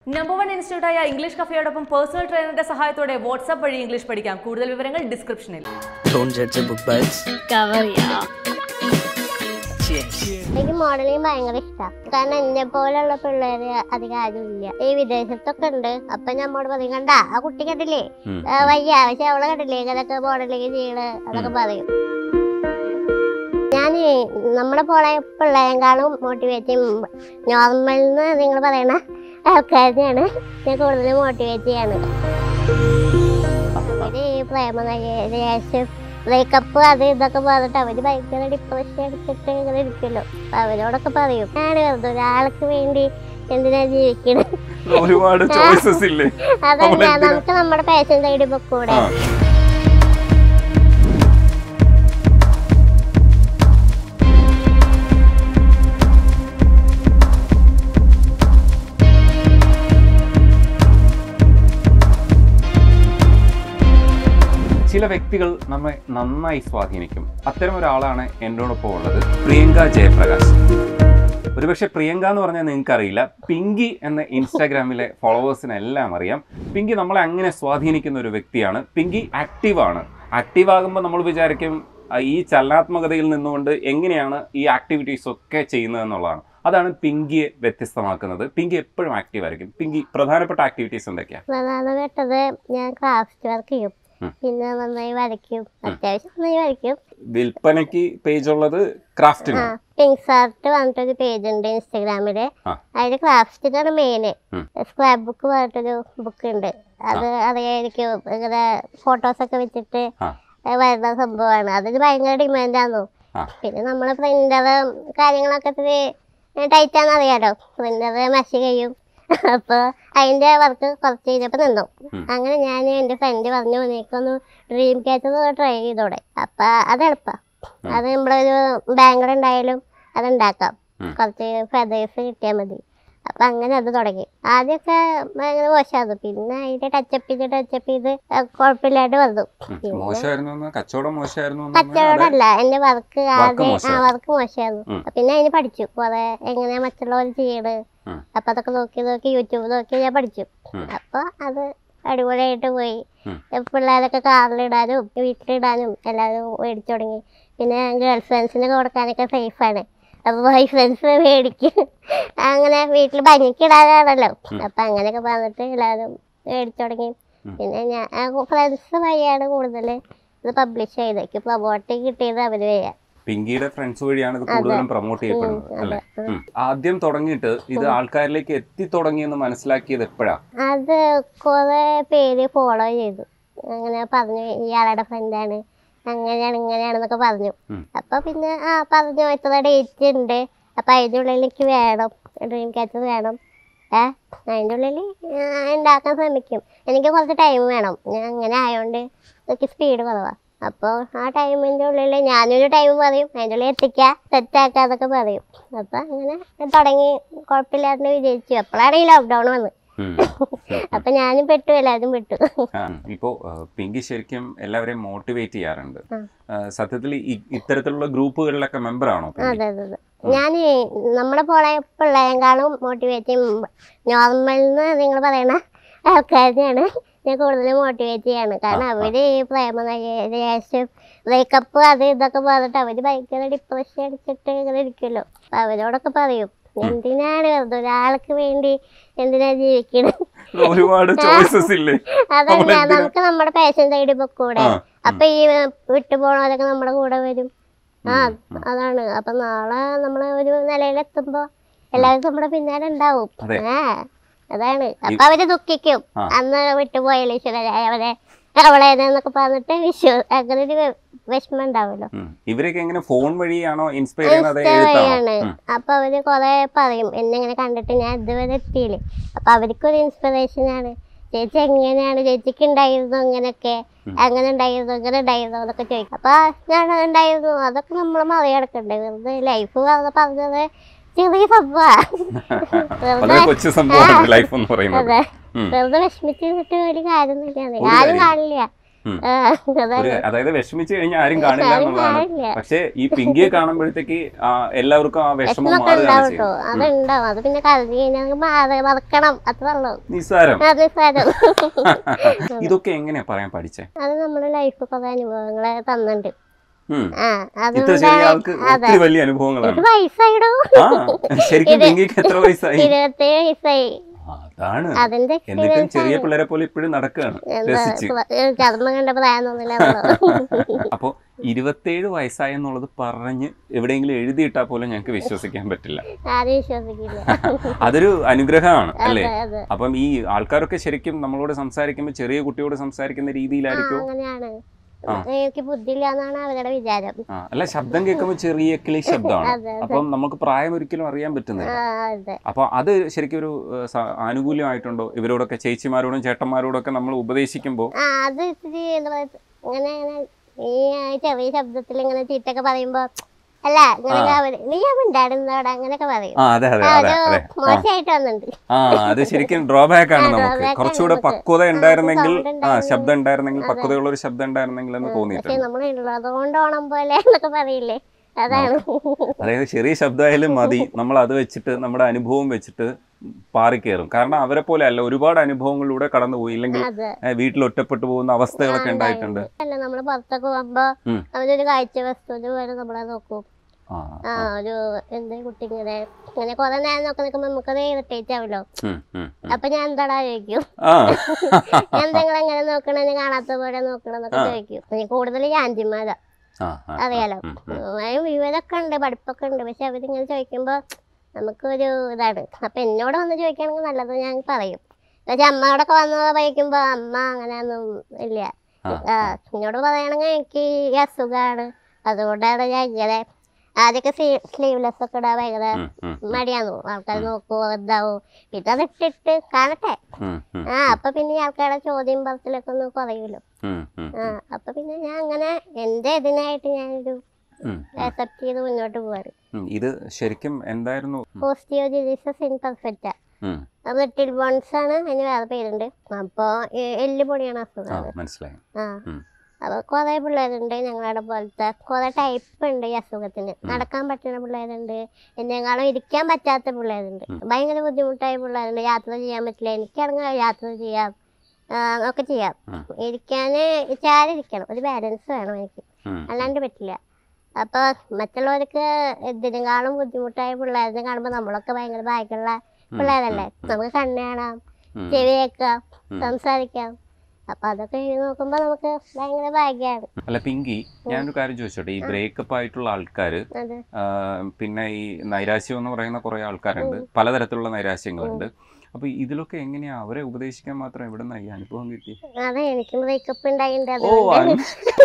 Number one ഇൻസ്റ്റിറ്റ്യൂട്ടായ English കഫേയോടൊപ്പം personal ട്രെയിനറുടെ സഹായത്തോടെ വാട്സാപ്പ് വഴി ഇംഗ്ലീഷ് പഠിക്കാം കൂടുതൽ വിവരങ്ങൾ ഡിസ്ക്രിപ്ഷനിൽ Don't judge a book by its cover, yeah. Cheers. എനിക്ക് മോഡലിംഗ് ഭയങ്കര ഇഷ്ടമാണ് കാരണം എന്നെ പോലെയുള്ള പിള്ളേര് അധികം ആരും ഇല്ല ഈ വിദേശത്തൊക്കെ ഉണ്ട് അപ്പൊ നമ്മോട് പറയും കണ്ട ആ കുട്ടി കണ്ടില്ലേ ആ, വയ്യ പക്ഷെ അവളെ കണ്ടില്ലേ ഇതൊക്കെ മോഡലിംഗ് ചെയ്യണ് അതൊക്കെ പറയും ഞാൻ നമ്മളെ പോലെ പിള്ളേരെക്കാളും മോട്ടിവേറ്റ് നോർമൽ എന്ന് നിങ്ങൾ പറയണ ആൾക്കാരെയാണ് ഞാൻ കൂടുതൽ മോട്ടിവേറ്റ് ചെയ്യാണ് ഇത് ഈ പ്രേമ ദേഷ്യം ബ്രേക്കപ്പ് അത് ഇതൊക്കെ പറഞ്ഞിട്ട് അവര് ഭയങ്കര ഡിപ്രഷൻ എടുത്തിട്ട് ഇങ്ങനെ ഇരിക്കുമല്ലോ അപ്പൊ അവരോടൊക്കെ പറയും ഞാൻ വെറുതെ ഒരാൾക്ക് വേണ്ടി എന്തിനാ ജീവിക്കണത് ഒരുപാട് ചോയ്സസ് ഇല്ലേ അതല്ല നമ്മളെന്തിനാ? നമുക്ക് നമ്മുടെ പാഷൻ സൈഡിൽ പൊക്കൂടെ ആ. ചില വ്യക്തികൾ നമ്മെ നന്നായി സ്വാധീനിക്കും അത്തരം ഒരാളാണ് എന്നോടൊപ്പം ഉള്ളത് പ്രിയങ്ക ജയപ്രകാശ് ഒരുപക്ഷെ പ്രിയങ്ക എന്ന് പറഞ്ഞാൽ നിങ്ങൾക്ക് അറിയില്ല പിങ്കി എന്ന ഇൻസ്റ്റാഗ്രാമിലെ ഫോളോവേഴ്സിനെല്ലാം അറിയാം പിങ്കി നമ്മളെ അങ്ങനെ സ്വാധീനിക്കുന്ന ഒരു വ്യക്തിയാണ് പിങ്കി ആക്റ്റീവാണ് ആക്റ്റീവ് ആകുമ്പോൾ നമ്മൾ വിചാരിക്കും ആ, ഈ ചലനാത്മകതയിൽ നിന്നുകൊണ്ട് എങ്ങനെയാണ് ഈ ആക്ടിവിറ്റീസ് ഒക്കെ ചെയ്യുന്നത് എന്നുള്ളതാണ് അതാണ് പിങ്കിയെ വ്യത്യസ്തമാക്കുന്നത് പിങ്കി എപ്പോഴും ആക്റ്റീവ് ആയിരിക്കും പിങ്കി പ്രധാനപ്പെട്ട ആക്ടിവിറ്റീസ് എന്തൊക്കെയാണ് പ്രധാനപ്പെട്ടത് ഞാൻ ക്രാഫ്റ്റ് വർക്ക് ചെയ്യും ഉം. പിന്നെ നന്നായി വരയ്ക്കും അത്യാവശ്യം നന്നായി വരയ്ക്കും വിൽപ്പനയ്ക്ക് പേജ് ഉള്ളത് ക്രാഫ്റ്റിന് ആ പിങ്ക് സാർട്ട് പറഞ്ഞിട്ടൊരു പേജ് ഉണ്ട് ഇൻസ്റ്റഗ്രാമില് ആ. അതിൽ ക്രാഫ്റ്റിനാണ് മെയിന് ഉം. സ്ക്രാപ്പ് ബുക്ക് പറഞ്ഞിട്ടൊരു ബുക്ക് ഉണ്ട് അത് അറിയായിരിക്കും ഇങ്ങനെ ഫോട്ടോസ് ഒക്കെ വെച്ചിട്ട് ആ. ഏ, വരുന്ന സംഭവമാണ് അതിന് ഭയങ്കര ഡിമാൻഡാന്നു ആ. പിന്നെ നമ്മള് പ്രിന്റർ കാര്യങ്ങളൊക്കെ ഇത്തിരി ടൈറ്റാന്ന് അറിയാലോ പ്രിന്റർ മഷി കഴിയും അപ്പൊ അതിന്റെ വർക്ക് കുറച്ച് കഴിഞ്ഞപ്പോ നിന്നു ഉം. അങ്ങനെ ഞാൻ എന്റെ ഫ്രണ്ട് പറഞ്ഞു നീക്കൊന്ന് ഡ്രീം ക്യാച്ചർ ട്രൈ ചെയ്തോടെ അപ്പൊ അത് എളുപ്പാ ഉം. അത് നമ്മളൊരു ബാങ്കർ ഉണ്ടായാലും അത് ഉണ്ടാക്കാം ഉം. കുറച്ച് ഫെതേഴ്സ് കിട്ടിയാൽ മതി അപ്പൊ അങ്ങനെ അത് തുടങ്ങി ആദ്യമൊക്കെ ഭയങ്കര മോശമായിരുന്നു പിന്നെ അതിന്റെ ടച്ചപ്പ് ചെയ്ത് ടച്ചപ്പ് ചെയ്ത് കുഴപ്പമില്ലാണ്ട് വന്നു ഉം. പിന്നെ മോശമായിരുന്നു എന്ന് കച്ചവടം മോശമായിരുന്നു എന്ന് പറഞ്ഞാൽ കച്ചവടമല്ല എന്റെ വർക്ക് ആദ്യം ആ മോശമായിരുന്നു. വർക്ക് മോശമായിരുന്നു ഉം. പിന്നെ അതിന് പഠിച്ചു കുറെ എങ്ങനെയാ മറ്റുള്ളവർ ചെയ്യണ് ഉം. അപ്പൊ അതൊക്കെ നോക്കി നോക്കി യൂട്യൂബ് നോക്കി ഞാൻ പഠിച്ചു ഉം. അപ്പൊ അത് അടിപൊളിയായിട്ട് പോയി ഉം. പിള്ളേരൊക്കെ കാറിലിടാനും വീട്ടിലിടാനും എല്ലാവരും മേടിച്ചു തുടങ്ങി പിന്നെ ഗേൾ ഫ്രണ്ട്സിനൊക്കെ കൊടുക്കാനൊക്കെ സേഫാണ് അപ്പൊ ബോയ് ഫ്രണ്ട്സ് മേടിക്കും അങ്ങനെ വീട്ടിൽ ഭംഗിക്ക് ഇടാനാണല്ലോ ഉം. അപ്പൊ അങ്ങനെയൊക്കെ പറഞ്ഞിട്ട് എല്ലാവരും മേടിച്ചു തുടങ്ങി ഉം. പിന്നെ ഞാൻ ഫ്രണ്ട്സ് വഴിയാണ് കൂടുതൽ ഇത് പബ്ലിഷ് ചെയ്തേക്ക് പ്രൊമോട്ട് കിട്ടിയത് അവര് വഴിയാ പിങ്കിയുടെ ഫ്രണ്ട്സ് വഴിയാണ് ഇത് കൂടുതലും പ്രൊമോട്ട് ചെയ്യപ്പെടുന്നത് ഉം, അല്ലേ അതെ. ഉം. ആദ്യം തുടങ്ങിയിട്ട് ഇത് ആൾക്കാരിലേക്ക് എത്തി തുടങ്ങിയെന്ന് മനസ്സിലാക്കിയത് എപ്പോഴാ അത് കുറെ പേര് ഫോളോ ചെയ്തു അങ്ങനെ പറഞ്ഞു ഇയാളുടെ ഫ്രണ്ടാണ് അങ്ങനെയാണ് ഇങ്ങനെയാണെന്നൊക്കെ പറഞ്ഞു ഉം. അപ്പൊ പിന്നെ ആ പറഞ്ഞു ഇത്ര ഡേറ്റ് ഉണ്ട് അപ്പൊ അതിൻ്റെ ഉള്ളിൽ എനിക്ക് വേണം ഡ്രീം ക്യാച്ചർ വേണം ഏ അതിൻ്റെ ഉള്ളിൽ ഉണ്ടാക്കാൻ ശ്രമിക്കും എനിക്ക് കുറച്ച് ടൈം വേണം ഞാൻ അങ്ങനെ ആയതുകൊണ്ട് എനിക്ക് സ്പീഡ് കുറവാണ് അപ്പോൾ ആ ടൈമിൻ്റെ ഉള്ളിൽ ഞാനൊരു ടൈം പറയും അതിൻ്റെ ഉള്ളിൽ എത്തിക്കുക സെറ്റാക്കുക എന്നൊക്കെ പറയും അപ്പം അങ്ങനെ തുടങ്ങി കുഴപ്പമില്ലാണ്ട് വിജയിച്ചു അപ്പോഴാണ് ഈ ലോക്ക്ഡൗൺ വന്നത് ഉം. അപ്പൊ ഞാനും പെട്ടു എല്ലാവരും പെട്ടു ആ, ഇപ്പോ ആ, പിങ്കി ശരിക്കും എല്ലാവരെയും മോട്ടിവേറ്റ് ചെയ്യാറുണ്ട് ആ. ആ, സത്യത്തിൽ ഈ- ഇത്തരത്തിലുള്ള ഗ്രൂപ്പുകളിലൊക്കെ മെമ്പർ ആണോ പിങ്കി? അതെ അതെ അതെ ഞാൻ നമ്മളെ പോലെ പിള്ളേരെക്കാളും മോട്ടിവേറ്റ് ചെയ്യും നോർമൽ എന്ന് നിങ്ങൾ പറയണ ആൾക്കാരെയാണ് ഞാൻ കൂടുതൽ മോട്ടിവേറ്റ് ചെയ്യാണ് കാരണം ആ, ആ. അവര് ഈ പ്രേമ ദേഷ്യം ബ്രേക്കപ്പ് അത് ഇതൊക്കെ പറഞ്ഞിട്ട് അവര് ഭയങ്കര ഡിപ്രഷൻ അടിച്ചിട്ട് ഇങ്ങനെ ഇരിക്കുമല്ലോ അപ്പൊ അവരോടൊക്കെ പറയും എന്തിനാണ് വെറുതെ ഒരാൾക്ക് വേണ്ടി എന്തിനാ ജീവിക്കണത് ഒരുപാട് ചോയ്സസ് ഇല്ലേ അതല്ല നമ്മളെന്തിനാ? നമുക്ക് നമ്മുടെ പാഷൻ സൈഡിൽ പൊക്കൂടെ ആ, ഉം. അപ്പൊ ഈ വിട്ടു പോണവരൊക്കെ നമ്മുടെ കൂടെ വരും ആ ഉം, ഉം. അതാണ് അപ്പൊ നാളെ നമ്മള് ഒരു നിലയിലെത്തുമ്പോ എല്ലാവരും നമ്മുടെ പിന്നാലെ ഉണ്ടാവും അതെ. ആ അതാണ് അപ്പൊ അവര് ദുഃഖിക്കും ആ. അന്ന് വിട്ടുപോയല്ലോ ഈശ്വര അവരെ അവളേന്നൊക്കെ പറഞ്ഞിട്ട് വിശ്വ അങ്ങനെ ഒരു വിഷമം ഉണ്ടാവുമല്ലോ ഉം. ഇവരൊക്കെ എങ്ങനെ ഫോൺ വഴിയാണോ ഇൻസ്പയർ ചെയ്യുന്നത് അതേ ഇൻസ്റ്റ വഴിയാണ് എഴുത്താണോ ഉം. അപ്പൊ അവര് കൊറേ പറയും എന്നെ ഇങ്ങനെ കണ്ടിട്ട് ഞാൻ ഇതുവരെ എത്തിയില്ലേ അപ്പൊ അവർക്കൊരു ഇൻസ്പിറേഷൻ ആണ് ചേച്ചി എങ്ങനെയാണ് ചേച്ചിക്ക് ഉണ്ടായിരുന്നു അങ്ങനെയൊക്കെ ഉം. അങ്ങനെ ഉണ്ടായിരുന്നു ഇങ്ങനെ ഉണ്ടായിരുന്നു എന്നൊക്കെ ചോദിക്കും അപ്പൊ ഞാൻ ഉണ്ടായിരുന്നു അതൊക്കെ നമ്മൾ മറികടക്കണ്ടേ വെറുതെ ലൈഫ് പറഞ്ഞത് ചെറിയ സംഭവാ വളരെ കൊച്ചു സംഭവമാണ് ലൈഫ് എന്ന് പറയുന്നത് അതെ ഉം. വെറുതെ വിഷമിച്ച് നിന്നിട്ട് ഒരു കാര്യം തന്നെയാണ് ഒരു ആരും കാര്യം. കാണില്ല ഉം. ആ, ഒരു അതാണ് അതായത് വിഷമിച്ചു കഴിഞ്ഞാൽ ആരും കാണില്ല ആരും എന്നുള്ളതാണ് കാണില്ല. പക്ഷെ ഈ പിങ്കിയെ കാണുമ്പോഴത്തേക്ക് ആ, എല്ലാവർക്കും ആ വിഷമം വിഷമൊക്കെ മാറുകയാണ് ഉണ്ടാവും കേട്ടോ ചെയ്യുന്നത് അതുണ്ടാവും അത് പിന്നെ കരുതി കഴിഞ്ഞാൽ നമുക്ക് മാറി മറക്കണം അത്രേ ഉള്ളൂ നിസ്സാരം അത് സാരം ഇതൊക്കെ എങ്ങനെയാ പറയാൻ പഠിച്ചേ അത് നമ്മുടെ ലൈഫ് കുറെ അനുഭവങ്ങളെ തന്നിട്ടുണ്ട് ഉം. ആ ഇത്ര ചെറിയ ആൾക്ക് അതുകൊണ്ട് അതെ ഒത്തിരി വലിയ അനുഭവങ്ങളാണ് ഇത് വയസ്സായിടോ ആ ശരിക്കും പിങ്കിക്ക് എത്ര വയസ്സായി ഇരുപത്തേഴ് വയസ്സായി ആ, അതാണ് അതിന്റെ എന്നിട്ടും experience ചെറിയ ആണ്. പിള്ളേരെ പോലെ ഇപ്പോഴും നടക്കുകയാണ് എന്താ രസിച്ച് ചർമ്മം കണ്ട പ്രായം തോന്നില്ല അപ്പോൾ ഇരുപത്തേഴ് വയസ്സായെന്നുള്ളത് പറഞ്ഞ് എവിടെയെങ്കിലും എഴുതിയിട്ടാൽ പോലും ഞങ്ങൾക്ക് വിശ്വസിക്കാൻ പറ്റില്ല ആരും വിശ്വസിക്കില്ല അതൊരു അനുഗ്രഹമാണ് അല്ലേ അതെ അതെ അപ്പം ഈ ആൾക്കാരൊക്കെ ശരിക്കും നമ്മളോട് സംസാരിക്കുമ്പോൾ ചെറിയ കുട്ടിയോട് സംസാരിക്കുന്ന ആ രീതിയിലായിരിക്കും അങ്ങനെയാണ് ആ. എനിക്ക് ബുദ്ധിയില്ല എന്നാണ് അവരുടെ വിചാരം ആ അല്ല ശബ്ദം കേൾക്കുമ്പോൾ ചെറിയ കിളി ശബ്ദമാണ് അതെ, അതെ. അപ്പം നമുക്ക് പ്രായം ഒരിക്കലും അറിയാൻ ആ പറ്റുന്നില്ല അതെ അപ്പൊ അത് ശരിക്കും ഒരു ഏഹ്, സ- ആനുകൂല്യമായിട്ടുണ്ടോ ഇവരോടൊക്കെ ചേച്ചിമാരോടും ചേട്ടന്മാരോടും ഒക്കെ നമ്മൾ ഉപദേശിക്കുമ്പോൾ ആ അത് ഇത്തിരി എന്താ പറയാ ഇങ്ങനെ ഇങ്ങനെ ഈ ചെറിയ ശബ്ദത്തിൽ ഇങ്ങനെ ചീത്തൊക്കെ പറയുമ്പോ അല്ല ഇങ്ങനെ അവര് നീ ഉണ്ടായിരുന്നോടെ അങ്ങനെയൊക്കെ പറയും ആ അതെ അതെ ആ, അതെ ഒരു അതെ ആ മോശമായിട്ട് വന്നിട്ടുണ്ട് ആ അത് ശരിക്കും ഡ്രോബാക്ക് ആണ് ആ, നമുക്ക് drawback ആണ് കുറച്ചുകൂടെ നമുക്ക്. പക്വത ആ, ഉണ്ടായിരുന്നെങ്കിൽ sound ആ ഉണ്ടായിരുന്നെങ്കിൽ. ശബ്ദം ഉണ്ടായിരുന്നെങ്കിൽ അതെ. പക്വതയുള്ള ഒരു ശബ്ദം ഉണ്ടായിരുന്നെങ്കിൽ എന്ന് പക്ഷെ തോന്നിയിട്ടുണ്ട് നമ്മൾ ഉള്ളത് കൊണ്ട് ഓണം പോലെ എന്നൊക്കെ പറയില്ലേ അതാണ് അതായത് ചെറിയ ശബ്ദമായാലും മതി നമ്മൾ അത് വെച്ചിട്ട് നമ്മുടെ അനുഭവം വെച്ചിട്ട് പാറിക്കയറും കാരണം അവരെ പോലെ അല്ല ഒരുപാട് അനുഭവങ്ങളിലൂടെ കടന്നുപോയി ഇല്ലെങ്കിൽ അതെ ഏഹ്, വീട്ടിൽ ഒറ്റപ്പെട്ടു പോകുന്ന അവസ്ഥകളൊക്കെ ആ, ഉണ്ടായിട്ടുണ്ട് അല്ല നമ്മള് പുറത്തൊക്കെ പോകുമ്പോ ഉം. അവരൊരു കാഴ്ച വസ്തുവിന് പോലെ നമ്മളെ നോക്കും ആ ആ ഒരു എന്താ കുട്ടി ഇങ്ങനെ ഇങ്ങനെ കുറെ നേരം നോക്കി നിൽക്കുമ്പോ നമുക്കത് ഇറിറ്റേറ്റ് ആവല്ലോ ഉം, ഉം, ഉം. അപ്പൊ ഞാൻ എന്താടാ ചോദിക്കും ആ ഞാൻ നിങ്ങൾ എങ്ങനെ നോക്കണെന്ന് കാണാത്ത പോലെ നോക്കണെന്നൊക്കെ ചോദിക്കും പിന്നെ കൂടുതൽ ആൻറ്റിമാരാ ആ, ആ, അറിയാലോ ഉം, ഉം. അതിന് വിവരമൊക്കെ ഉണ്ട് പഠിപ്പൊക്കെ ഉണ്ട് പക്ഷെ അവരിങ്ങനെ ചോദിക്കുമ്പോ നമുക്കൊരു ഇതാണ് അപ്പൊ എന്നോട് വന്ന് ചോദിക്കുകയാണെങ്കിൽ നല്ലത് ഞാൻ പറയും പക്ഷെ അമ്മയോടൊക്കെ വന്ന് പറയിക്കുമ്പോ അമ്മ അങ്ങനെയൊന്നും ഇല്ല ആ, ആ എന്നോട് പറയണെങ്കിൽ എനിക്ക് ഈ അസുഖമാണ് അതുകൊണ്ടാണ് ഞാൻ ഇങ്ങനെ ആദ്യമൊക്കെ സ്ലീവ്ലെസ് ഒക്കെ ഇടാൻ ഭയങ്കര ഉം, ഉം, മടിയാന്നു ആൾക്കാർ നോക്കുവോ എന്താവോ പിന്നെ അത് ഇട്ടിട്ട് കാണട്ടെ ഉം, ഉം, ആ അപ്പൊ പിന്നെ ഈ ആൾക്കാരുടെ ചോദ്യം പറച്ചിലൊക്കെ ഒന്ന് കുറയുമല്ലോ ഉം, ഉം, ആ അപ്പൊ പിന്നെ ഞാൻ അങ്ങനെ എന്റെ ഇതിനായിട്ട് ഞാനൊരു ഉം, അക്സെപ്റ്റ് ചെയ്ത് മുന്നോട്ട് പോവാറ് ഉം. ഇത് ശരിക്കും എന്തായിരുന്നു ഓസ്റ്റിയോജിനിസസ് ഇൻപെർഫെക്റ്റ ഉം. ബ്രിട്ടിൽ ബോൺസ് ആണ് അതിന് വേറെ പേരുണ്ട് അപ്പൊ എ- എല്ല് പൊടിയാണ് ആ അസുഖം മനസ്സിലായി ആ ഉം. അപ്പൊ കുറെ പിള്ളേരുണ്ട് ഞങ്ങളുടെ പോലത്തെ കുറെ ടൈപ്പ് ഉണ്ട് ഈ അസുഖത്തിന് നടക്കാൻ പറ്റുന്ന പിള്ളേരുണ്ട് എന്നെക്കാളും ഇരിക്കാൻ പറ്റാത്ത പിള്ളേരുണ്ട് ഭയങ്കര ബുദ്ധിമുട്ടായ പിള്ളേരുണ്ട് യാത്ര ചെയ്യാൻ പറ്റില്ല എനിക്കാണെങ്കിൽ യാത്ര ചെയ്യാം ആ, ഒക്കെ ചെയ്യാം ഉം. ഇരിക്കാന് ചാരിരിക്കണം ഒരു ബാലൻസ് വേണം എനിക്ക് ഉം, അല്ലാണ്ട് പറ്റില്ല അപ്പൊ മറ്റുള്ളവർക്ക് ഇതിനെക്കാളും ബുദ്ധിമുട്ടായ പിള്ളേരെ കാണുമ്പോൾ നമ്മളൊക്കെ ഭയങ്കര ഭാഗ്യമുള്ള പിള്ളേരല്ലേ നമുക്ക് കണ്ണ് കാണാം ഉം. ചെവി കേൾക്കാം ഉം. സംസാരിക്കാം അപ്പൊ അതൊക്കെ എഴുതി നോക്കുമ്പോ നമുക്ക് ഭയങ്കര ഭാഗ്യമാണ് അല്ല പിങ്കി ഞാനൊരു കാര്യം ചോദിച്ചോട്ടെ ഈ ബ്രേക്കപ്പ് ആയിട്ടുള്ള ആൾക്കാർ അതെ പിന്നെ ഈ നൈരാശ്യം എന്ന് പറയുന്ന കുറേ ആൾക്കാരുണ്ട് പലതരത്തിലുള്ള നൈരാശ്യങ്ങളുണ്ട് അപ്പൊ ഇതിലൊക്കെ എങ്ങനെയാ അവരെ ഉപദേശിക്കാൻ മാത്രം എവിടെ ഈ അനുഭവം കിട്ടി അതെ എനിക്ക് ബ്രേക്കപ്പ് ഉണ്ടായിട്ടുണ്ട് ഓ അതുകൊണ്ട്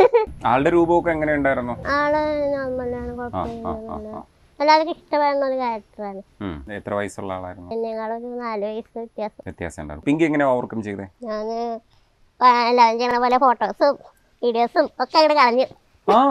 ആ- ആളുടെ രൂപമൊക്കെ എങ്ങനെ ഉണ്ടായിരുന്നു ആള് നോർമലാണ് ആ ആ ആ കുഴപ്പമില്ല ആ എല്ലാവർക്കും ഇഷ്ടപ്പെടുന്ന ഒരു ക്യാരക്ടറാണ് ഉം. എത്ര വയസ്സുള്ള ആളായിരുന്നു എന്നെക്കാളൊരു നാല് വയസ്സ് വ്യത്യാസം വ്യത്യാസം ഉണ്ടായിരുന്നു പിങ്കി എങ്ങനെ ഓവർകം ചെയ്തേ ഞാന് പ- എല്ലാവരും ചെയ്യണ പോലെ ഫോട്ടോസും വീഡിയോസും ഒക്കെ അങ്ങോട്ട് കളഞ്ഞു ആ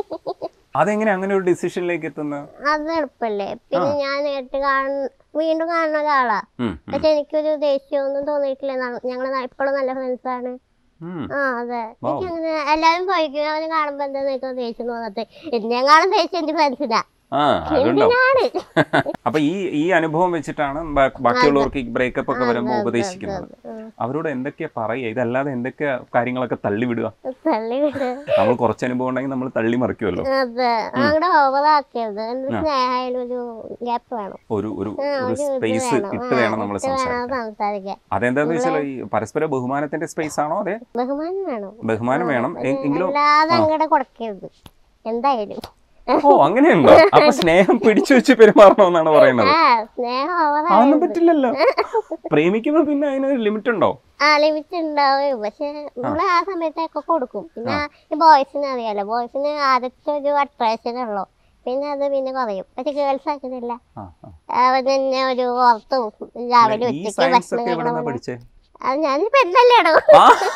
അതെങ്ങനെ അങ്ങനെ ഒരു ഡിസിഷനിലേക്ക് എത്തുന്നത് അത് എളുപ്പല്ലേ പിന്നെ ഞാൻ നേരിട്ട് കാണുന്ന വീണ്ടും കാണുന്ന ഒരാളാ ഉം, ഉം, പക്ഷെ എനിക്കൊരു ദേഷ്യമൊന്നും തോന്നിയിട്ടില്ല ഞങ്ങൾ ഇപ്പോഴും നല്ല ഫ്രണ്ട്സാണ് ഉം. ആ അതെ എനിക്ക് അങ്ങനെ എല്ലാവരും ചോദിക്കും അവനെ കാണുമ്പോ എന്താ നിനക്ക് ദേഷ്യം തോന്നത്തെ എന്നെക്കാളും ദേഷ്യം എന്റെ ഫ്രണ്ട്സിനാ ആ അതുണ്ടാവും എന്തിനാണ് അപ്പൊ ഈ ഈ അനുഭവം വെച്ചിട്ടാണ് ബാ- ബാക്കിയുള്ളവർക്ക് ഈ ബ്രേക്കപ്പ് ഒക്കെ വരുമ്പോൾ ഉപദേശിക്കുന്നത് അവരോട് എന്തൊക്കെയാ പറയുക ഇതല്ലാതെ എന്തൊക്കെയാ കാര്യങ്ങളൊക്കെ തള്ളിവിടുക തള്ളി വിട് നമ്മൾ കുറച്ച് അനുഭവം ഉണ്ടെങ്കിൽ നമ്മൾ തള്ളി മറിക്കുമല്ലോ അതെ അങ്ങടെ ഓവറാക്കരുത് എന്ത് സ്നേഹമായാലും ഒരു ഗ്യാപ്പ് വേണം ഒരു ഒരു ആ, ഒരു ഒരു ഇത് സ്പേസ് വേണം. ഇട്ട് ആ, വേണം നമ്മൾ ഇട്ട് വേണം സംസാരിക്കാൻ സംസാരിക്കാൻ അതെന്താന്ന് വെച്ചാൽ ഈ പരസ്പര ബഹുമാനത്തിന്റെ സ്പേസ് ആണോ അതെ ബഹുമാനം വേണം ബഹുമാനം വേണം എ- എങ്കിലും അല്ലാതെ അങ്ങടെ കൊടുക്കരുത് എന്തായാലും ഓ അങ്ങനെയുണ്ടോ അപ്പൊ സ്നേഹം പിടിച്ചു വെച്ച് പെരുമാറണമെന്നാണ് പറയുന്നത് ആ സ്നേഹം അതൊന്നും ഓവറായ പറ്റില്ലല്ലോ പ്രേമിക്കുമ്പോ പിന്നെ അതിനൊരു ലിമിറ്റ് ഉണ്ടോ ആ ലിമിറ്റ് ഉണ്ടാവും പക്ഷെ നമ്മള് ആ സമയത്തൊക്കെ കൊടുക്കും പിന്നെ ഈ ബോയ്സിന് അറിയാലോ ബോയ്സിന് ആദ്യത്തെ ഒരു അട്രാക്ഷൻ ഉള്ളു പിന്നെ അത് പിന്നെ കുറയും പക്ഷെ ഗേൾസ് ആക്കുന്നില്ല ആ, ആ. അവൻ തന്നെ ഒരു ഓർത്തും രാവിലെ ഈ ഉച്ചയ്ക്ക് സയൻസ് ഭക്ഷണം ഒക്കെ എവിടെ കഴിക്കണ പോലെ പഠിച്ചേ അത് ഞാൻ പെണ്ണല്ലേടോ ആ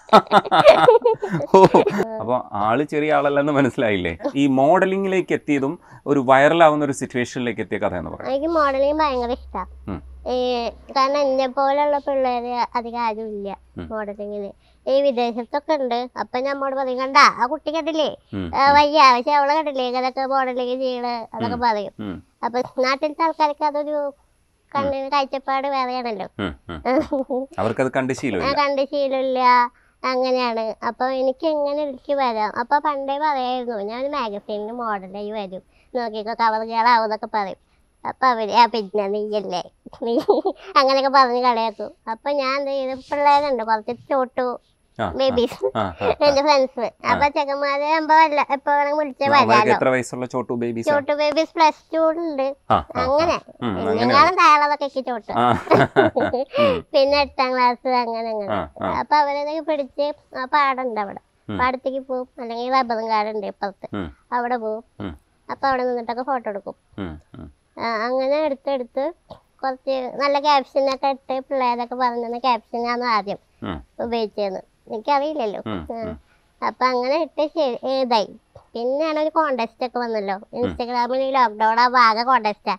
ഓ അപ്പൊ ആള് ചെറിയ ആളല്ലെന്ന് മനസ്സിലായില്ലേ ഈ മോഡലിംഗിലേക്ക് എത്തിയതും ഒരു വൈറലാവുന്ന ഒരു സിറ്റുവേഷനിലേക്ക് എത്തിയ കഥ എന്ന് പറയാം എനിക്ക് മോഡലിംഗ് ഭയങ്കര ഇഷ്ടമാണ് ഉം. കാരണം എന്നെ പോലെയുള്ള പിള്ളേര് അധികം ആരും ഇല്ല ഉം. മോഡലിങ്ങിന് ഈ വിദേശത്തൊക്കെ ഉണ്ട് അപ്പൊ നമ്മോട് പറയും കണ്ട ആ കുട്ടി കണ്ടില്ലേ ഉം, ആ, വയ്യ പക്ഷെ അവളെ കണ്ടില്ലേ ഇതൊക്കെ മോഡലിങ് ചെയ്യണ അതൊക്കെ പറയും ഉം, അപ്പൊ നാട്ടിലത്തെ ആൾക്കാർക്ക് അതൊരു കണ്ണിന് കാഴ്ചപ്പാട് വേറെയാണല്ലോ ഉം, ഉം. അവർക്കത് കണ്ട് ഞാൻ ശീലമില്ല കണ്ട് ശീലമില്ല അങ്ങനെയാണ് അപ്പൊ എനിക്ക് എങ്ങനെ എനിക്ക് വരാം അപ്പൊ പണ്ടേ പറയായിരുന്നു ഞാൻ മാഗസീനിൽ മോഡലായി വരും നോക്കിക്കോ കവർ കേളാവും എന്നൊക്കെ പറയും അപ്പൊ അവര് ആ പിന്നെ നീയല്ലേ നീ അങ്ങനെയൊക്കെ പറഞ്ഞ് കളയാക്കും അപ്പൊ ഞാൻ എന്ത് ചെയ്തു പിള്ളേരുണ്ട് കുറച്ച് ചോട്ടു ആ, ആ, ബേബീസ് ആ, ആ, ആ. എന്റെ ഫ്രണ്ട്സ് അപ്പൊ ചെക്കന്മാരെ ആകുമ്പോ വല്ല എപ്പോ വേണമെങ്കിൽ വിളിച്ചാൽ അവർക്ക് വരാലോ എത്ര വയസ്സുള്ള ചോട്ടു ബേബീസ് ചോട്ടു ബേബീസ് പ്ലസ് ടു ഉണ്ട് ആ ആ, അങ്ങനെ ഉം, അങ്ങനെ എന്നെങ്ങാനും താഴെ ചോട്ടു ആ ഉം, പിന്നെ എട്ടാം ക്ലാസ് അങ്ങനെ അങ്ങനെ ആ, ആ. അപ്പൊ അവരതൊക്കെ പിടിച്ച് ആ പാടുണ്ട് അവിടെ ഉം. പാടത്തേക്ക് പോവും അല്ലെങ്കിൽ റബ്ബറും കാടുണ്ട് ഇപ്പുറത്ത് ഉം, അവിടെ പോവും ഉം. അപ്പൊ അവിടെ നിന്നിട്ടൊക്കെ ഫോട്ടോ എടുക്കും ഉം, ഉം. ആ, അങ്ങനെ എടുത്തെടുത്ത് കുറച്ച് നല്ല ക്യാപ്ഷനൊക്കെ ഇട്ട് പിള്ളേരൊക്കെ പറഞ്ഞ ക്യാപ്ഷനാണ് ആദ്യം ഉം, ഉപയോഗിച്ചതെന്ന് എനിക്കറിയില്ലല്ലോ ഉം, ആ. ഉം. അപ്പൊ അങ്ങനെ ഇട്ട് ശരി ഇതായി പിന്നെയാണ് ഒരു കോണ്ടസ്റ്റ് ഒക്കെ വന്നല്ലോ ഇൻസ്റ്റഗ്രാമിൽ ഈ ലോക്ക്ഡൗൺ ആ ഭാഗ കോണ്ടസ്റ്റാ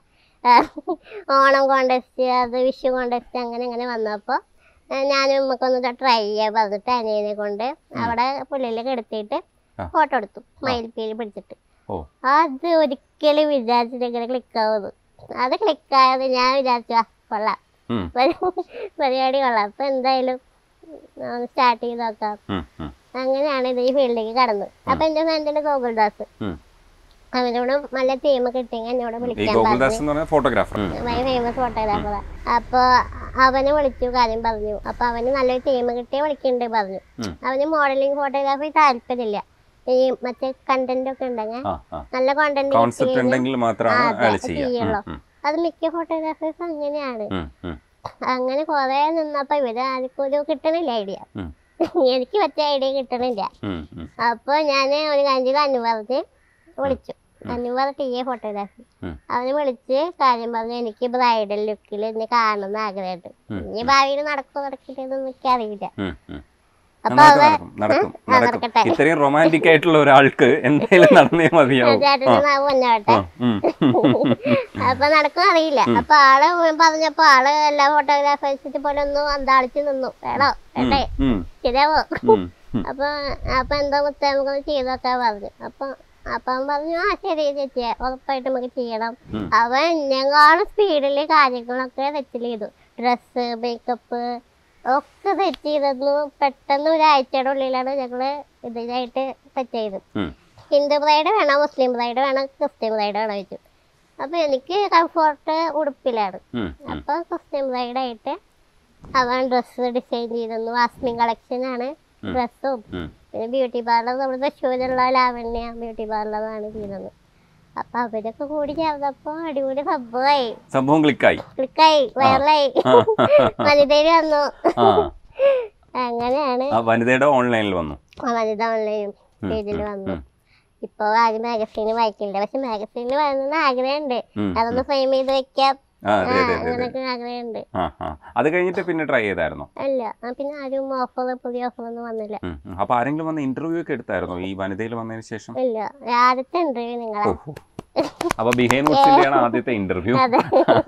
ഓണം കോണ്ടസ്റ്റ് അത് വിഷു കോണ്ടസ്റ്റ് അങ്ങനെ അങ്ങനെ വന്നപ്പോൾ ഞാനും നമുക്കൊന്ന് ട്രൈ ചെയ്യാൻ പറഞ്ഞിട്ട് അനിയനെ കൊണ്ട് അവിടെ പുള്ളിയിൽ കിടത്തിയിട്ട് ആ. ഫോട്ടോ എടുത്തു മയിൽപ്പീലി പിടിച്ചിട്ട് ഓ അത് ഒരിക്കലും വിചാരിച്ചിട്ട് ഇങ്ങനെ ക്ലിക്കാവുന്നു അത് ക്ലിക്കായത് ഞാൻ വിചാരിച്ചു ആ കൊള്ളാം ഉം, പരി- പരിപാടി കൊള്ളാം അപ്പൊ എന്തായാലും സ്റ്റാർട്ട് ചെയ്ത് നോക്കാം ഉം, ഉം, അങ്ങനെയാണ് ഇത് ഈ ഫീൽഡിലേക്ക് കടന്നത് അപ്പൊ എന്റെ ഫ്രണ്ടിന്റെ ഗോകുൽദാസ് ഉം. അവനോട് നല്ല ടീം കിട്ടിയെങ്കിൽ എന്നോട് ഈ വിളിക്കാൻ ഗോകുൽദാസ് പറഞ്ഞു എന്ന് പറഞ്ഞ ഫോട്ടോഗ്രാഫർ ഭയങ്കര ഫേമസ് ഫോട്ടോഗ്രാഫറാ അപ്പൊ അവനെ വിളിച്ചു കാര്യം പറഞ്ഞു അപ്പൊ അവന് നല്ലൊരു ടീം കിട്ടിയ വിളിക്കുന്നുണ്ട് പറഞ്ഞു ഉം. അവന് മോഡലിംഗ് ഫോട്ടോഗ്രാഫി താല്പര്യമില്ല ഈ മറ്റേ കണ്ടന്റ് ഒക്കെ ഉണ്ടെങ്കിൽ ആ ആ നല്ല കണ്ടന്റ് കോൺസെപ്റ്റ് ഉണ്ടെങ്കിൽ മാത്രമാണ് അതെ, അയാൾ ചെയ്യുക ചെയ്യുള്ളൂ. ഉം, അത് മിക്ക ഫോട്ടോഗ്രാഫേഴ്സ് അങ്ങനെയാണ് ഉം, ഉം, അങ്ങനെ കുറെ നിന്നപ്പോ ഇവര് ആർക്കും ഒരു കിട്ടണില്ല ഐഡിയ ഉം. എനിക്ക് പറ്റിയ ഐഡിയ കിട്ടണില്ല ഉം, ഉം, അപ്പൊ ഞാൻ ഒരു കാര്യം അനുവറിന് വിളിച്ചു അനുവർ ടി എ ഫോട്ടോഗ്രാഫി ഉം. അവന് വിളിച്ച് കാര്യം പറഞ്ഞു എനിക്ക് ബ്രൈഡൽ ലുക്കിൽ എന്നെ കാണുന്ന ആഗ്രഹമുണ്ട് ഉം, ഇനി ഭാവിയിൽ നടക്കോ നടക്കില്ലെന്നൊന്നും എനിക്കറിയില്ല ഉം, ഉം. അപ്പൊ നന്നായിട്ട് അവൻ നടക്കും നടക്കും ആ, നടക്കും നടക്കട്ടെ. ഇത്രയും റൊമാൻറ്റിക് ആയിട്ടുള്ള ഒരാൾക്ക് എന്തായാലും നടന്നേ മതിയാവും ചേട്ടന് നാവ് വന്നോട്ടെ ആ, ഉം. അപ്പൊ നടക്കും അറിയില്ല അപ്പൊ ആള് പറഞ്ഞപ്പോ ആള് എല്ലാ ഫോട്ടോഗ്രാഫേഴ്സിനെ പോലെ ഒന്ന് അന്താളിച്ച് നിന്നു വേണോ വേണ്ടേ ഉം, ശരിയാവോ ഉം, ഉം. അപ്പൊ അപ്പൊ എന്താ മുത്ത നമുക്കൊന്ന് ചെയ്തൊക്കെ പറഞ്ഞു അപ്പൊ അപ്പൊ അവൻ പറഞ്ഞു ആ ശരി ചേച്ചി ഉറപ്പായിട്ട് നമുക്ക് ചെയ്യണം ഉം. അവൻ എന്നെക്കാളും സ്പീഡില് കാര്യങ്ങളൊക്കെ സെറ്റിൽ ചെയ്തു ഡ്രസ്സ് മേക്കപ്പ് ഒക്കെ സെറ്റ് ചെയ്തിരുന്നു പെട്ടെന്ന് ഒരാഴ്ചയുടെ ഉള്ളിലാണ് ഞങ്ങള് ഇതിനായിട്ട് സെറ്റ് ചെയ്തത് ഉം. ഹിന്ദു ബ്രൈഡ് വേണോ മുസ്ലിം ബ്രൈഡ് വേണോ ക്രിസ്ത്യൻ ബ്രൈഡ് വേണോ ചോദിച്ചു അപ്പൊ എനിക്ക് കംഫോർട്ട് ഉടുപ്പിലാണ് ഉം, ഉം. അപ്പൊ ക്രിസ്ത്യൻ ബ്രൈഡായിട്ട് അവൻ ഡ്രസ്സ് ഡിസൈൻ ചെയ്തിരുന്നു വാസ്മിൻ കളക്ഷനാണ് ഡ്രസ്സും ഉം. പിന്നെ ബ്യൂട്ടി പാർലർ നമ്മുടെ തൃശ്ശൂരുള്ള ലാവണ്യ ബ്യൂട്ടി പാർലറാണ് ചെയ്തത് അപ്പൊ അവരൊക്കെ കൂടി ചേർന്നപ്പോ അടിപൊളി സംഭവമായി സംഭവം ക്ലിക്കായി ക്ലിക്കായി വൈറലായി വനിതയിൽ വന്നു ആ അങ്ങനെയാണ് ആ വനിതയുടെ ഓൺലൈനിൽ വന്നു ആ വനിത ഓൺലൈൻ പേജിൽ വന്നു ഇപ്പൊ ആരും മാഗസീന് വായിക്കില്ല പക്ഷെ മാഗസീനിൽ വരുന്ന ആഗ്രഹമുണ്ട് ഉം, അതൊന്ന് ഫ്രെയിം ചെയ്ത് വെക്കാം ആ ആ, അതെ അതെ അതെ അതെ അങ്ങനെയൊക്കെ ആഗ്രഹമുണ്ട് ആ ആ അത് കഴിഞ്ഞിട്ട് പിന്നെ ട്രൈ ചെയ്തായിരുന്നോ അല്ല ആ, പിന്നെ ആരും ഓഫർ പുതിയ ഓഫർ ഒന്നും വന്നില്ല ഉം, ഉം. അപ്പൊ ആരെങ്കിലും വന്ന് ഇന്റർവ്യൂ ഒക്കെ എടുത്തായിരുന്നോ ഈ വനിതയിൽ വന്നതിന് ശേഷം ഇല്ല ആദ്യത്തെ ഇന്റർവ്യൂ നിങ്ങളാ ഓഹോ അപ്പൊ ബിഹൈൻഡ് വുഡ്സിന്റെയാണ് ആദ്യത്തെ ഇന്റർവ്യൂ അതെ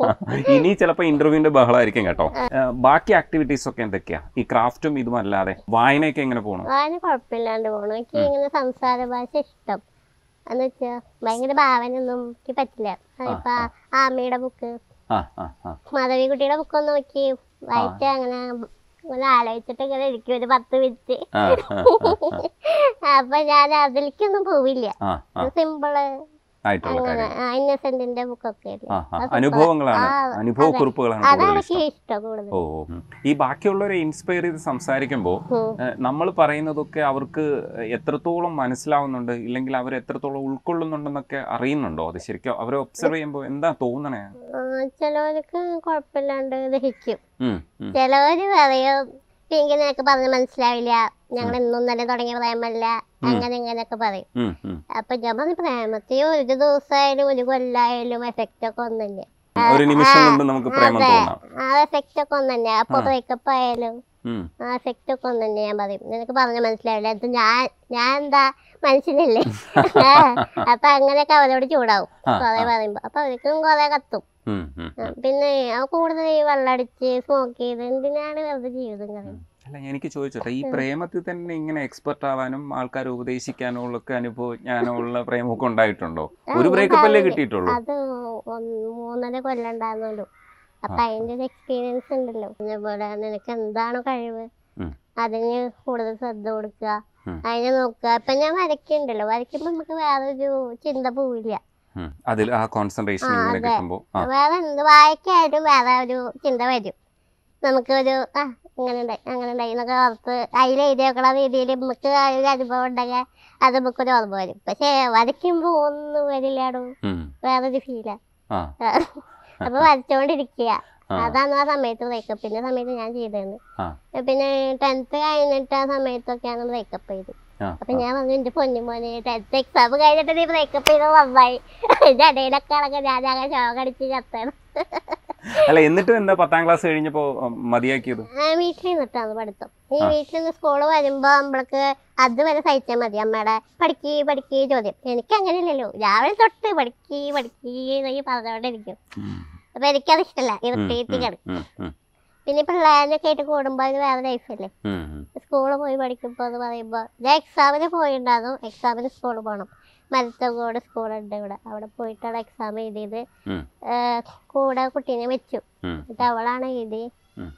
ഇനി ചിലപ്പോ ഇന്റർവ്യൂവിന്റെ ബഹളമായിരിക്കും കേട്ടോ ആ, ബാക്കി ആക്ടിവിറ്റീസ് ഒക്കെ എന്തൊക്കെയാ ഈ ക്രാഫ്റ്റും ഇതും അല്ലാതെ വായനയൊക്കെ എങ്ങനെ പോകണം അതിന് കുഴപ്പമില്ലാണ്ട് പോണു എനിക്ക് ഇങ്ങനെ സംസാര ഭാഷ ഇഷ്ടം എന്ന് വെച്ചാ ഭയങ്കര ഭാവനയൊന്നും എനിക്ക് പറ്റില്ല ഇപ്പൊ ആമയുടെ ബുക്ക് ആ ആ ആ മാധവിക്കുട്ടിയുടെ ബുക്കൊന്ന് നോക്കി വായിച്ച അങ്ങനെ ഇങ്ങനെ ആലോചിച്ചിട്ട് ഇങ്ങനെ ഇരിക്കും ഒരു പത്ത് മിനിറ്റ് ആ, ആ, അപ്പൊ ഞാൻ അതിലേക്കൊന്നും പോവില്ല ആ, ആ, സിമ്പിള് ആയിട്ടുള്ള അങ്ങനെ കാര്യം ഇന്നസെന്റിന്റെ ബുക്കൊക്കെ ആ ആ അനുഭവങ്ങളാണ് ആ, അനുഭവ അതെ. കുറിപ്പുകളാണ് അതാണ് കൂടുതൽ എനിക്ക് ഇഷ്ടം ഇഷ്ടം കൂടുതൽ ഓ ഓ. ഉം. ഈ ബാക്കിയുള്ളവരെ ഇൻസ്പയർ ചെയ്ത് സംസാരിക്കുമ്പോൾ ഉം. നമ്മൾ പറയുന്നതൊക്കെ അവർക്ക് എത്രത്തോളം മനസ്സിലാവുന്നുണ്ട് ഇല്ലെങ്കിൽ അവർ എത്രത്തോളം ഉൾക്കൊള്ളുന്നുണ്ടെന്നൊക്കെ അറിയുന്നുണ്ടോ അത് ശരിക്കും അവരെ ഒബ്സർവ് ചെയ്യുമ്പോൾ എന്താ തോന്നണേ ആ, ചിലവർക്ക് കുഴപ്പമില്ലാണ്ട് ദഹിക്കും ഉം, ഉം, ചിലവര് പറയും പിങ്കിനൊക്കെ പറഞ്ഞ് മനസ്സിലാവില്ല ഞങ്ങൾ ഇന്നും തന്നെ തുടങ്ങിയ പ്രേമല്ല അങ്ങനെ ഇങ്ങനെയൊക്കെ പറയും ഉം, ഉം. അപ്പൊ ഞാൻ പറഞ്ഞു പ്രേമത്തിൽ ഒരു ദിവസമായാലും ഒരു കൊല്ലായാലും എഫക്റ്റ് ഒക്കെ ഒന്നല്ലേ ഒരു നിമിഷം കൊണ്ട് നമുക്ക് പ്രേമം അതെ തോന്നാം ആ എഫക്റ്റ് ഒക്കെ ഒന്നല്ലേ അപ്പൊ ബ്രേക്കപ്പ് ആയാലും ഉം. ആ എഫക്റ്റ് ഒക്കെ ഒന്ന് തന്നെ ഞാൻ പറയും നിനക്ക് പറഞ്ഞ മനസ്സിലാവില്ല അത് ഞാൻ ഞാൻ എന്താ മനുഷ്യനല്ലേ ആ, അപ്പൊ അങ്ങനെയൊക്കെ അവരോട് ചൂടാവും ആ, കുറെ ആ. പറയുമ്പോ അപ്പൊ അവർക്കും കുറെ കത്തും ഉം, ഉം, ആ, ഉം. പിന്നെ അവ കൂടുതൽ ഈ വെള്ളടിച്ച് സ്മോക്ക് ചെയ്ത് എന്തിനാണ് വെറുതെ ജീവിതം കളയുന്നത് അല്ല എനിക്ക് ചോദിച്ചോട്ടെ ഈ പ്രേമത്തിൽ തന്നെ ഇങ്ങനെ എക്സ്പെർട്ട് ആവാനും ആൾക്കാരെ ഉപദേശിക്കാനും ഉള്ളൊക്കെ അനുഭവജ്ഞാനമുള്ള പ്രേമമൊക്കെ ഉണ്ടായിട്ടുണ്ടോ ആ, ഒരു ഞാൻ ബ്രേക്കപ്പ് അല്ലേ പറഞ്ഞില്ലേ, കിട്ടിയിട്ടുള്ളൂ അത് ഒന്ന് മൂന്നര കൊല്ലം ഉണ്ടായിരുന്നുള്ളൂ അപ്പൊ അതിന്റെ ഒരു എക്സ്പീരിയൻസ് ഉണ്ടല്ലോ അതേപോലെ നിനക്ക് എന്താണോ കഴിവ് ഉം. അതിന് കൂടുതൽ ശ്രദ്ധ കൊടുക്കുക ഉം. അതിനെ നോക്കുക ഇപ്പൊ ഞാൻ വരയ്ക്കുന്നുണ്ടല്ലോ വരയ്ക്കുമ്പോ നമുക്ക് വേറൊരു ചിന്ത പോവില്ല ഉം. അതിൽ ആ കോൺസെൻട്രേഷൻ ആ, ഇങ്ങനെ അതെ. കിട്ടുമ്പോൾ ആ വേറെ എന്ത് വായിക്കായിട്ടും വേറെ ഒരു ചിന്ത വരും നമുക്ക് ഒരു ആ ഇങ്ങനെ ഉണ്ടായി അങ്ങനെ ഉണ്ടായി എന്നൊക്കെ ഓർത്ത് അതിൽ എഴുതി വെക്കണ രീതിയിൽ നമുക്ക് ആ ഒരു അനുഭവം ഉണ്ടെങ്കിൽ അത് നമുക്കൊരു ഓർമ്മ വരും പക്ഷെ വരയ്ക്കുമ്പോൾ ഒന്നും വരില്ലാടോ ഉം. വേറൊരു ഫീലാ ആ അപ്പൊ വരച്ചോണ്ടിരിക്കുക ആ. അതാണ് ആ സമയത്ത് ബ്രേക്കപ്പിന്റെ സമയത്ത് ഞാൻ ചെയ്തത് ആ. പിന്നെ ടെൻത്ത് കഴിഞ്ഞിട്ട് ആ സമയത്തൊക്കെയാണ് ബ്രേക്കപ്പ് ചെയ്തത് ആ, അപ്പൊ ഞാൻ പറഞ്ഞു എന്റെ പൊന്നുമോനെ ടെൻത്ത് എക്സാം കഴിഞ്ഞിട്ട് നീ ബ്രേക്കപ്പ് ചെയ്ത് നന്നായി അതിന്റെ ഇടയിലൊക്കെ ആണെങ്കിൽ ഞാൻ അങ്ങനെ ശോകം അടിച്ച് ചത്താണ് അല്ല എന്നിട്ടും എന്താ പത്താം ക്ലാസ് കഴിഞ്ഞപ്പോ ഉം, മതിയാക്കിയത് വീട്ടിൽ നിന്നിട്ടാണ് പഠിത്തം ഈ ആ. വീട്ടിൽ നിന്ന് സ്കൂള് വരുമ്പോ നമ്മൾക്ക് അതുവരെ സഹിച്ചാൽ മതി അമ്മയുടെ പഠിക്ക് പഠിക്ക് ചോദ്യം എനിക്ക് അങ്ങനെയല്ലല്ലോ രാവിലെ തൊട്ട് പഠിക്ക് പഠിക്ക് എന്നൊക്കെ പറഞ്ഞുകൊണ്ടിരിക്കും ഉം. അപ്പൊ എനിക്കത് ഇഷ്ടമല്ല ഉം, ഇറിറ്റേറ്റ് ഉം, കിടക്കും ഉം, ഉം, പിന്നെ പിള്ളേരൊക്കെ ആയിട്ട് കൂടുമ്പോൾ അത് വേറെ ലൈഫല്ലേ ഉം, ഉം. സ്കൂളിൽ പോയി പഠിക്കുമ്പോൾ എന്ന് പറയുമ്പോൾ ഞാൻ എക്സാമിന് പോയിട്ടുണ്ടായിരുന്നു എക്സാമിന് സ്കൂളിൽ പോകണം മരത്തങ്കോട് സ്കൂളുണ്ട് ഇവിടെ അവിടെ പോയിട്ടാണ് എക്സാം എഴുതിയത് ഉം. ഏഹ് കൂടെ കുട്ടീനെ വെച്ചു ഉം. എന്നിട്ട് അവളാണ് എഴുതി ഉം.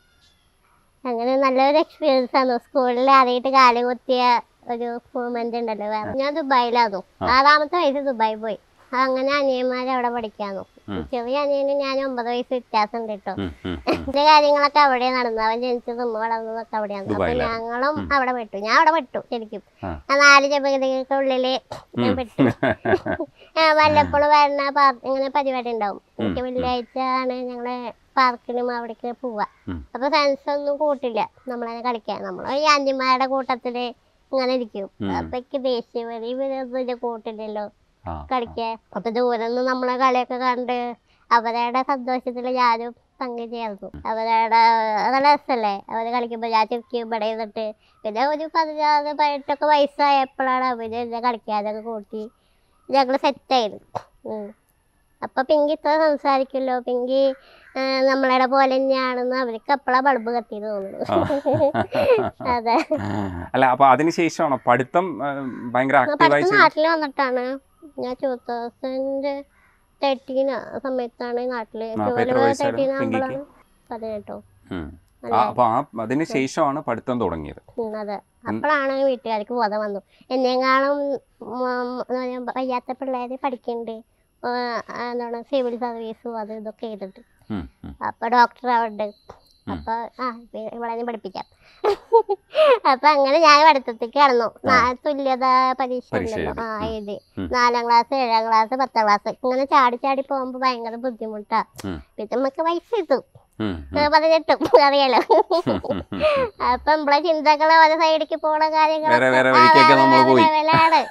അങ്ങനെ നല്ലൊരു എക്സ്പീരിയൻസ് ആണ് സ്കൂളിൽ ആദ്യമായിട്ട് കാല് കുത്തിയ ഒരു മൂമെന്റ് ഉണ്ടല്ലോ വേറെ ഞാൻ ദുബായിലായിരുന്നു ആ. ആറാമത്തെ വയസ്സ് ദുബായ് പോയി അങ്ങനെ അനിയന്മാർ അവിടെ പഠിക്കാന്നു ഉം. ചെറിയ അനിയനും ഞാൻ ഒമ്പത് വയസ്സ് വ്യത്യാസം ഉണ്ട് കേട്ടോ ഉം, ഉം, ഉം. എന്റെ കാര്യങ്ങളൊക്കെ അവിടെ നടന്നു അവൻ ജനിച്ചതും വളർന്നതൊക്കെ അവിടെയാണ് അപ്പൊ ദുബായിലായിരുന്നു. ഞങ്ങളും ഉം. അവിടെ പെട്ടു ഞാൻ അവിടെ പെട്ടു ശരിക്കും ആ. ആ നാല് ജപഗതികൾക്ക് ഉള്ളില് ഞാൻ ഉം. പെട്ടു ആ, വല്ലപ്പോഴും വരണ പാർക്ക് ഇങ്ങനെ പരിപാടി ഉണ്ടാവും ഉം, എനിക്ക് ഉം. വെള്ളിയാഴ്ച ആണ് ഞങ്ങള് പാർക്കിലും അവിടേക്ക് പോവാ ഉം. അപ്പൊ ഫ്രണ്ട്സ് ഒന്നും കൂട്ടില്ല നമ്മളെ കളിക്കാൻ നമ്മൾ ഈ ആന്റിമാരുടെ കൂട്ടത്തില് ഇങ്ങനെ ഇരിക്കും ഉം. അപ്പൊ എനിക്ക് ദേഷ്യം വരും ഇവരൊന്നും ഇല്ല കൂട്ടില്ലല്ലോ ആ, കളിക്കാൻ അപ്പൊ ദൂരെ നിന്ന് നമ്മളെ കളിയൊക്കെ കണ്ട് അവരുടെ സന്തോഷത്തിൽ ഞാനും പങ്കുചേർന്നു അവരുടെ നല്ല രസമല്ലേ അവര് കളിക്കുമ്പോ ഞാൻ ചുരുക്കി ഇവിടെ ഇരുന്നിട്ട് പിന്നെ ഒരു പതിനാറ് പതിനെട്ടൊക്കെ വയസ്സായപ്പോഴാണ് അവര് എന്നെ കളിക്കാനൊക്കെ കൂട്ടി ഞങ്ങൾ സെറ്റായിരുന്നു ഉം. അപ്പൊ പിങ്കി ഇത്ര സംസാരിക്കുമല്ലോ പിങ്കി ആ, നമ്മളെ പോലെ തന്നെയാണെന്ന് അവർക്ക് അപ്പോഴാ ബൾബ് കത്തിയത് തോന്നുന്നു അതെ അല്ല അപ്പൊ അതിനുശേഷമാണോ പഠിത്തം ആ, ഭയങ്കര ആക്റ്റീവായി പഠിത്തം ചെയ്ത് നാട്ടിൽ വന്നിട്ടാണ് ഞാൻ ടൂ തൗസൻഡ് തേർട്ടീൻ സമയത്താണ് നാട്ടില് ആ, അപ്പൊ എത്ര വയസ്സായിരുന്നു തേർട്ടീൻ പിങ്കിക്ക്? ആകുമ്പോഴാണ് പതിനെട്ടോ ഉം. അല്ല ആ, അപ്പൊ ആ അതിന് ശേഷമാണ് പഠിത്തം തുടങ്ങിയത് ഉം, അതെ അപ്പോഴാണ് വീട്ടുകാർക്ക് ബോധം വന്നു എന്നെങ്ങാളും ഉം, എന്താ പറയാ, വയ്യാത്ത പിള്ളേര് പഠിക്കുന്നുണ്ട് ആ, എന്താണ് സിവിൽ സർവീസും അത് ഇതൊക്കെ ചെയ്തിട്ട് ഉം, ഉം. അപ്പൊ ഡോക്ടർ അവിടെ ഉം. അപ്പൊ ആ ഇവളെ പഠിപ്പിക്കാം അപ്പൊ അങ്ങനെ ഞാൻ പഠിത്തത്തേക്ക് കടന്നു നാ- തുല്യത പരീക്ഷ പരീക്ഷ ഉണ്ടല്ലോ ആ എഴുതി. എഴുതി ഉം. നാലാം ക്ലാസ് ഏഴാം ക്ലാസ് പത്താം ക്ലാസ് ഇങ്ങനെ ചാടി ചാടി പോകുമ്പോ ഭയങ്കര ബുദ്ധിമുട്ടാ ഉം. പിന്നെ നമുക്ക് വയസ്സ് കിട്ടും ഉം, ഉം. ഏ, പതിനെട്ടും അറിയാലോ ഉം, ഉം, ഉം. അപ്പൊ നമ്മളെ ചിന്തകള് ഓരോ സൈഡിലേക്ക് പോണ കാര്യങ്ങളൊക്കെ വേറെ വേറെ ആ, വഴിക്കൊക്കെ വേറെ നമ്മൾ വേറെ പോയി. ലെവലാണ്.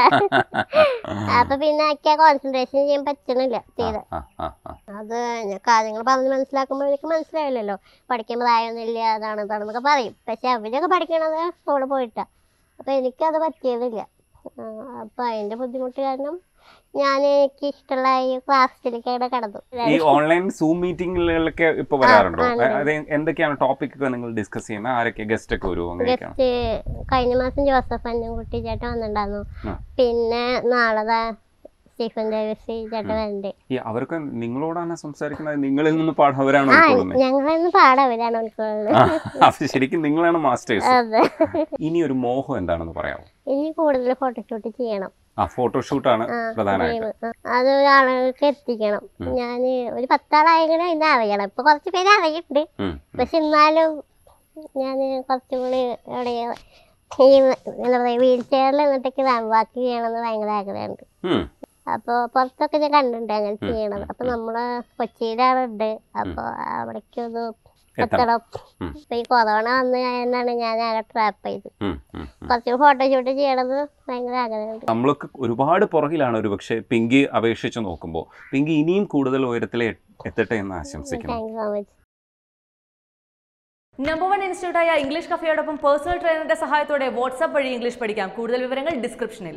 ആ. അപ്പൊ പിന്നെ എനിക്ക് കോൺസെൻട്രേഷൻ ചെയ്യാൻ പറ്റണില്ല ചെയ്ത് ആ, ആ, ആ. അത് ഞാൻ കാര്യങ്ങൾ പറഞ്ഞ് മനസ്സിലാക്കുമ്പോൾ എനിക്ക് മനസ്സിലാവില്ലല്ലോ പഠിക്കാൻ പ്രായമൊന്നുമില്ല അതാണ് ഇതാണെന്നൊക്കെ പറയും പക്ഷെ അവരൊക്കെ പഠിക്കണത് സ്കൂളിൽ പോയിട്ടാ അപ്പൊ എനിക്കത് പറ്റിയതില്ല ആ, അപ്പൊ അതിന്റെ ബുദ്ധിമുട്ട് കാരണം ഞാൻ എനിക്ക് ഇഷ്ടമുള്ള ഈ ക്ലാസ്സിലേക്കാണ് കടന്നു ഈ ഓൺലൈൻ സൂം മീറ്റിംഗുകളിലൊക്കെ ഇപ്പൊ വരാറുണ്ടോ ആ, ഉണ്ട്. അത് എന്തൊക്കെയാണ് ടോപ്പിക് ഒക്കെ നിങ്ങൾ ഡിസ്കസ് ചെയ്യുന്നത് ആരൊക്കെ ഗസ്റ്റ് ഒക്കെ വരുമോ അങ്ങനെയൊക്കെയാണ് ഗസ്റ്റ് കഴിഞ്ഞ മാസം ജോസഫ് അന്നൻകുട്ടി ചേട്ടൻ വന്നിട്ടുണ്ടായിരുന്നു ആ. പിന്നെ നാളെ ദാ സ്റ്റീഫൻ ഡേവിസ് ചേട്ടൻ വരണ്ട് ഈ അവരൊക്കെ നിങ്ങളോടാണ് സംസാരിക്കുന്നത് നിങ്ങളിൽ നിന്ന് പാഠം അവരാണ് ആ ഉൾക്കൊള്ളുന്നത് ഞങ്ങളൊന്ന് പാടാം അവരാണ് ഉൾക്കൊള്ളുന്നത് ആ, അപ്പൊ ശരിക്കും നിങ്ങളാണ് മാസ്റ്റേഴ്സ് അതെ ഇനി ഒരു മോഹം എന്താണെന്ന് പറയാമോ ഇനി കൂടുതൽ ഫോട്ടോഷൂട്ട് ചെയ്യണം ആ ഫോട്ടോഷൂട്ടാണ് ആ, പ്രധാനമായിട്ട് dream. ആ, അത് ആളുകൾക്ക് എത്തിക്കണം ഉം. ഞാൻ ഒരു പത്താളായെങ്കിലും ഇന്ന് അറിയണം ഇപ്പൊ കുറച്ച് പേര് അറിയുന്നുണ്ട് ഉം, ഉം. പക്ഷെ എന്നാലും ഞാൻ കുറച്ചും കൂടി എവിടെ ഈ എന്താ പറയാ വീൽ ചെയറിൽ നിന്നിട്ടൊക്കെ വാക്ക് ചെയ്യണമെന്ന് ഭയങ്കര ആഗ്രഹമുണ്ട് ഉം. അപ്പൊ പുറത്തൊക്കെ ഞാൻ കണ്ടിട്ടുണ്ട് അങ്ങനെ ഉം, ചെയ്യണത് ഉം, അപ്പൊ ഉം. നമ്മള് കൊച്ചിയിലാളുണ്ട് അപ്പൊ അവിടേക്കൊന്ന് എത്തണം എത്തണം ഉം. ഇപ്പൊ ഈ കൊറോണ വന്ന് കഴിഞ്ഞാണ് ഞാൻ ആകെ ട്രാപ്പ് ചെയ്ത് ഉം, ഉം, ഉം. കുറച്ച് ഫോട്ടോഷൂട്ട് ചെയ്യണത് ഭയങ്കര ആഗ്രഹമുണ്ട് നമ്മളൊക്കെ ഒരുപാട് പുറകിലാണ് ഒരു പക്ഷേ പിങ്കി അപേക്ഷിച്ച് നോക്കുമ്പോൾ പിങ്കി ഇനിയും കൂടുതൽ ഉയരത്തിൽ എത്തട്ടെ എന്ന് ആശംസിക്കുന്നു thank you so much number one ഇൻസ്റ്റിറ്റ്യൂട്ടായ ഇംഗ്ലീഷ് കഫേയോടൊപ്പം പേഴ്സണൽ ട്രെയിനറുടെ സഹായത്തോടെ വാട്സാപ്പ് വഴി ഇംഗ്ലീഷ് പഠിക്കാം കൂടുതൽ വിവരങ്ങൾ ഡിസ്ക്രിപ്ഷനിൽ